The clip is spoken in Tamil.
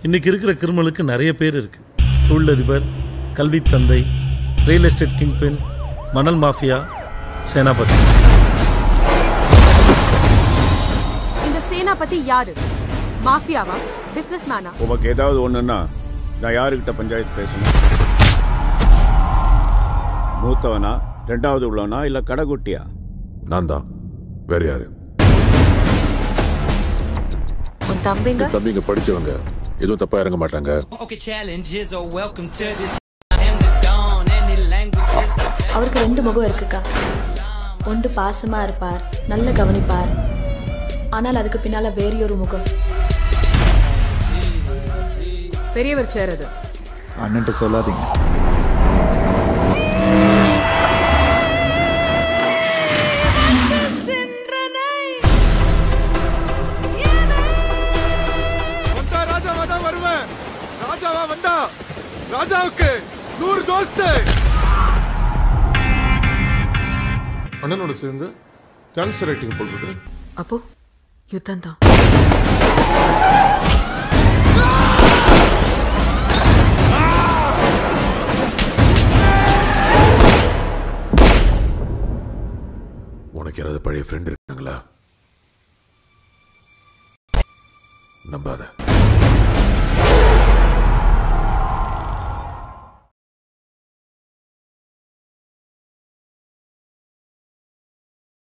இன்னைக்கு இருக்கிற கிரிமினலுக்கு நிறைய பேர் இருக்கு தொழிலதிபர் கல்வி தந்தை ரியல் எஸ்டேட் கிங்பின் மணல் மாஃபியா சேனாபதி இந்த சேனாபதி யாரு மாஃபியாவா பிசினஸ் மேனா உமக்கு ஏதாவது ஒண்ணுன்னா நான் யாருக்கிட்ட பஞ்சாயத்து பேசணும் மூத்தவனா ரெண்டாவது உள்ளவனா இல்ல கடைக்குட்டியா நான் தான் வேற யாரு உன் தம்பிங்க என் தம்பிங்க படிச்சவங்க எதுவும் தப்பா இறங்க மாட்டாங்க Okay, challenges are welcome to this. I am the dawn, any languages are அவருக்கு ரெண்டு முகம் இருக்குக்கா ஒன்று பாசமா இருப்பார் நல்ல கவனிப்பார் ஆனால் அதுக்கு பின்னால வேறு ஒரு முகம் பெரியவர் சேர் அது அண்ணன்ட்ட சொல்லாதீங்க வந்தா ராஜாவா தான் வருவேன் ராஜாவா வந்தா ராஜாவுக்கு நூறு தோஸ்து அண்ணனோட சேர்ந்து கேங்ஸ்டர் ரைட்டிங் போல் இருக்கு அப்போ யுத்தம் தான் உனக்கு யாராவது பழைய ஃப்ரெண்ட் இருக்காங்களா நம்பாத